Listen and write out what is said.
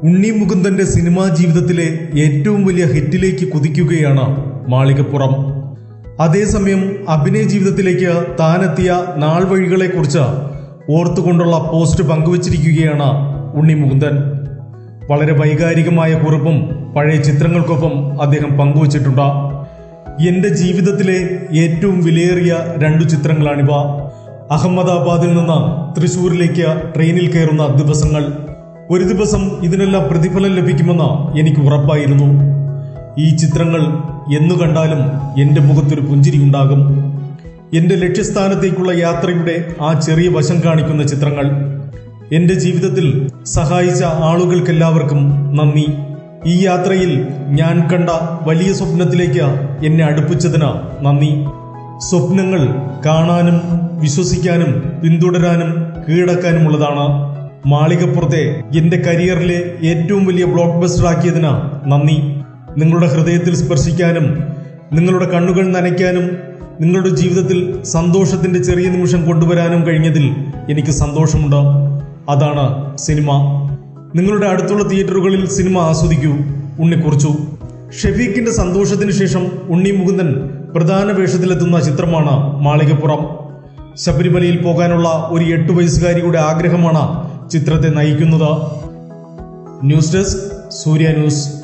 ഉണ്ണി മുകുന്ദന്റെ cinema ജീവിതത്തിലെ ഏറ്റവും വലിയ ഹിറ്റിലേക്ക് കുതിക്കുകയാണ് മാളികപ്പുറം അതേസമയം അഭിനയ ജീവിതത്തിലേക്ക് താനെത്തിയ നാൾ വഴികളെക്കുറിച്ച് ഓർത്തുകൊണ്ടുള്ള പോസ്റ്റ് പങ്കുവച്ചിരിക്കുകയാണ് ഉണ്ണി മുകുന്ദൻ വളരെ വൈകാരികമായ കുറിപ്പും പഴയ ചിത്രങ്ങൾക്കൊപ്പം അദ്ദേഹം പങ്കുവച്ചിട്ടുണ്ട് എന്റെ ജീവിതത്തിലെ ഏറ്റവും വിലയേറിയ രണ്ടു ചിത്രങ്ങളാണിവ അഹമ്മദാബാദിൽ നിന്ന് തൃശൂരിലേക്ക് ട്രെയിനിൽ കയറുന്ന ദിവസങ്ങൾ ഒരു ദിവസം ഇതിനെല്ലാം പ്രതിഫലം ലഭിക്കുമെന്ന് എനിക്ക് ഉറപ്പായിരുന്നു ഈ ചിത്രങ്ങൾ എന്നു കണ്ടാലും എന്റെ മുഖത്തൊരു പുഞ്ചിരി ഉണ്ടാകും എന്റെ ലക്ഷ്യസ്ഥാനത്തേക്കുള്ള യാത്രയുടെ ആ ചെറിയ വശം കാണിക്കുന്ന ചിത്രങ്ങൾ എന്റെ ജീവിതത്തിൽ സഹായിച്ച ആളുകൾക്കെല്ലാവർക്കും നന്ദി ഈ യാത്രയിൽ ഞാൻ കണ്ട വലിയ സ്വപ്നത്തിലേക്ക് എന്നെ അടുപ്പിച്ചതിന് നന്ദി സ്വപ്നങ്ങൾ കാണാനും വിശ്വസിക്കാനും പിന്തുടരാനും കീഴടക്കാനുമുള്ളതാണ് മാളികപ്പുറത്തെ എന്റെ കരിയറിലെ ഏറ്റവും വലിയ ബ്ലോക്ക് ബസ്റ്റർ ആക്കിയതിന് നന്ദി നിങ്ങളുടെ ഹൃദയത്തിൽ സ്പർശിക്കാനും നിങ്ങളുടെ കണ്ണുകൾ നനയ്ക്കാനും നിങ്ങളുടെ ജീവിതത്തിൽ സന്തോഷത്തിന്റെ ചെറിയ നിമിഷം കൊണ്ടുവരാനും കഴിഞ്ഞതിൽ എനിക്ക് സന്തോഷമുണ്ട് അതാണ് സിനിമ നിങ്ങളുടെ അടുത്തുള്ള തിയേറ്ററുകളിൽ സിനിമ ആസ്വദിക്കൂ ഉണ്ണി കുറിച്ചു ഷെഫീഖിന്റെ സന്തോഷത്തിന് ശേഷം ഉണ്ണി മുകുന്ദൻ പ്രധാന വേഷത്തിലെത്തുന്ന ചിത്രമാണ് മാളികപ്പുറം ശബരിമലയിൽ പോകാനുള്ള ഒരു എട്ടു വയസ്സുകാരിയുടെ ആഗ്രഹമാണ് ചിത്രത്തെ നയിക്കുന്നത് ന്യൂസ് ഡെസ്ക് സൂര്യ ന്യൂസ്